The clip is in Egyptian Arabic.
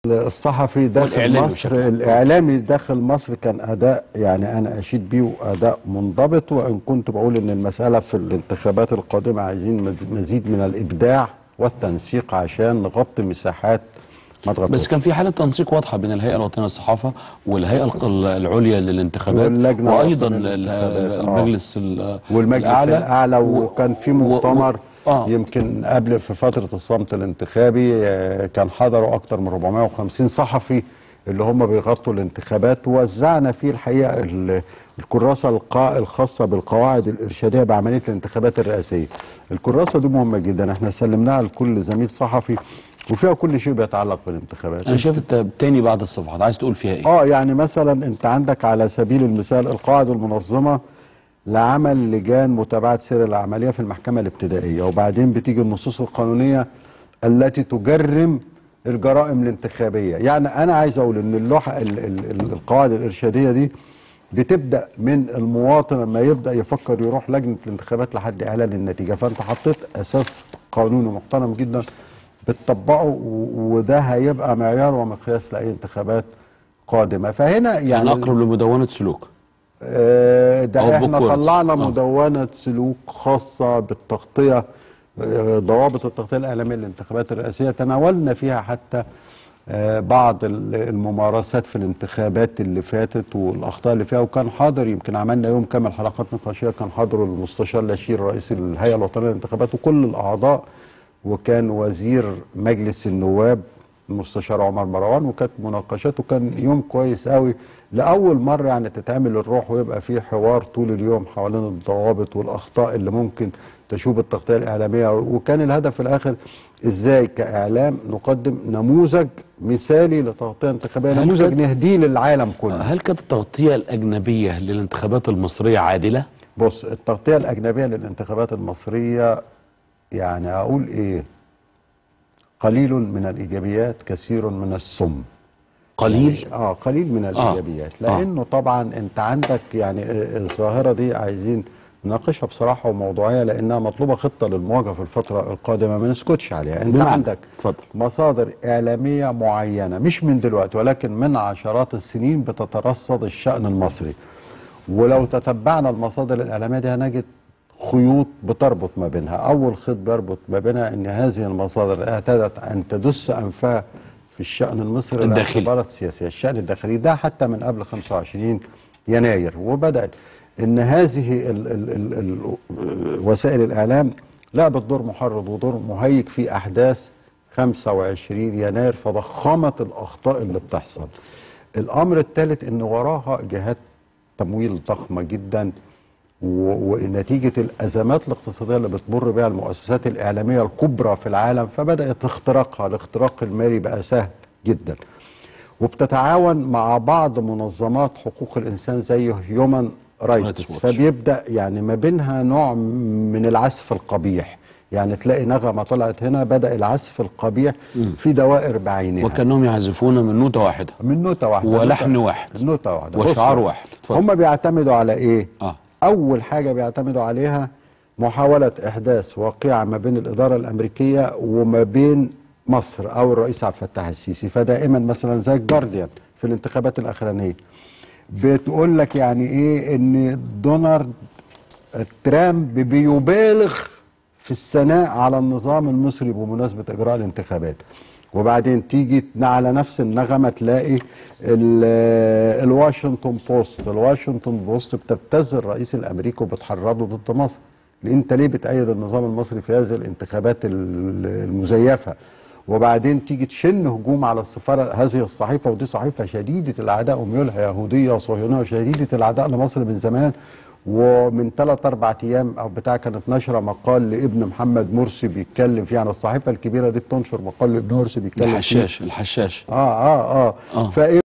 الصحفي داخل والإعلامي مصر بشكل عام. الاعلامي داخل مصر كان اداء يعني انا اشيد بيه اداء منضبط وان كنت بقول ان المساله في الانتخابات القادمه عايزين مز- مزيد من الابداع والتنسيق عشان نغطي مساحات ما تغطيش بس كان في حاله تنسيق واضحه بين الهيئه الوطنيه للصحافه والهيئه الق- العليا للانتخابات واللجنة وايضا الوطنية ال- للانتخابات، آه. المجلس ال- والمجلس الاعلى, الأعلى و- وكان في و- مؤتمر و- آه. يمكن قبل في فتره الصمت الانتخابي آه، كان حضروا اكتر من 450 صحفي اللي هم بيغطوا الانتخابات ووزعنا فيه الحقيقه ال- الكراسه القا- الخاصه بالقواعد الارشاديه بعمليه الانتخابات الرئاسيه. الكراسه دي مهمه جدا احنا سلمناها لكل زميل صحفي وفيها كل شيء بيتعلق بالانتخابات. انا شايف انت تاني بعد الصفحات عايز تقول فيها ايه؟ اه يعني مثلا انت عندك على سبيل المثال القواعد المنظمه لعمل لجان متابعه سير العمليه في المحكمه الابتدائيه وبعدين بتيجي النصوص القانونيه التي تجرم الجرائم الانتخابيه يعني انا عايز اقول ان اللوحه ال- ال- ال- القواعد الارشاديه دي بتبدا من المواطن لما يبدا يفكر يروح لجنه الانتخابات لحد اعلان النتيجه فانت حطيت اساس قانوني محترم جدا بتطبقه و- وده هيبقى معيار ومقياس لاي انتخابات قادمه فهنا يعني يعني اقرب لمدونه سلوك آه، أو ده احنا bookwords. طلعنا آه. مدونه سلوك خاصه بالتغطيه آه، ضوابط التغطيه الاعلاميه للانتخابات الرئاسيه تناولنا فيها حتى آه، بعض ال- الممارسات في الانتخابات اللي فاتت والاخطاء اللي فيها وكان حاضر يمكن عملنا يوم كامل حلقات نقاشيه كان حاضر المستشار لاشير رئيس الهيئه الوطنيه للانتخابات وكل الاعضاء وكان وزير مجلس النواب المستشار عمر مروان وكانت مناقشات وكان يوم كويس قوي لاول مره يعني تتعمل الروح ويبقى فيه حوار طول اليوم حوالين الضوابط والاخطاء اللي ممكن تشوب التغطيه الاعلاميه وكان الهدف في الاخر ازاي كاعلام نقدم نموذج مثالي لتغطيه انتخابيه هل نموذج كان- نهديه للعالم كله هل كانت التغطيه الاجنبيه للانتخابات المصريه عادله؟ بص التغطيه الاجنبيه للانتخابات المصريه يعني اقول ايه قليل من الايجابيات كثير من السم قليل اه قليل من الايجابيات لانه طبعا انت عندك يعني الظاهره دي عايزين نناقشها بصراحه وموضوعيه لانها مطلوبه خطه للمواجهه في الفتره القادمه ما نسكتش عليها انت بمعنى؟ عندك اتفضل. مصادر اعلاميه معينه مش من دلوقتي ولكن من عشرات السنين بتترصد الشان المصري ولو تتبعنا المصادر الاعلاميه دي هنجد خيوط بتربط ما بينها اول خيط بيربط ما بينها ان هذه المصادر اعتادت ان تدس انفها في الشان المصري الداخلي. الاعتبارات السياسيه الشان الداخلي ده حتى من قبل 25 يناير وبدات ان هذه ال ال ال ال وسائل الاعلام لعبت دور محرض ودور مهيج في احداث 25 يناير فضخمت الاخطاء اللي بتحصل الامر الثالث ان وراها جهات تمويل ضخمه جدا و- ونتيجه الازمات الاقتصاديه اللي بتمر بها المؤسسات الاعلاميه الكبرى في العالم فبدات اختراقها الاختراق المالي بقى سهل جدا وبتتعاون مع بعض منظمات حقوق الانسان زي هيومن رايتس Rights Watch. فبيبدا يعني ما بينها نوع من العزف القبيح يعني تلاقي نغمه طلعت هنا بدا العزف القبيح في دوائر بعينها وكانهم يعزفون من نوته واحده من نوتة واحدة ولحن نوتة- واحد. نوتة واحدة وشعار بص، واحد. اتفضل. هم بيعتمدوا على ايه؟ اه أول حاجة بيعتمدوا عليها محاولة إحداث واقعة ما بين الإدارة الأمريكية وما بين مصر أو الرئيس عبد الفتاح السيسي فدائما مثلا زي الجارديان في الانتخابات الأخرانية بتقول لك يعني إيه إن دونالد ترامب بيبالغ في الثناء على النظام المصري بمناسبة إجراء الانتخابات وبعدين تيجي على نفس النغمة تلاقي ال- الواشنطن بوست الواشنطن بوست بتبتز الرئيس الأمريكي وبتحرضه ضد مصر انت ليه بتأيد النظام المصري في هذه الانتخابات ال- المزيفة وبعدين تيجي تشن هجوم على السفارة هذه الصحيفة ودي صحيفة شديدة العداء وميولها يهودية وصهيونية وشديدة العداء لمصر من زمان ومن ثلاث اربع ايام او بتاع كانت نشره مقال لابن محمد مرسي بيتكلم فيه عن الصحيفه الكبيره دي بتنشر مقال لابن مرسي بيتكلم فيه الحشاش الحشاش اه اه اه, آه. فايه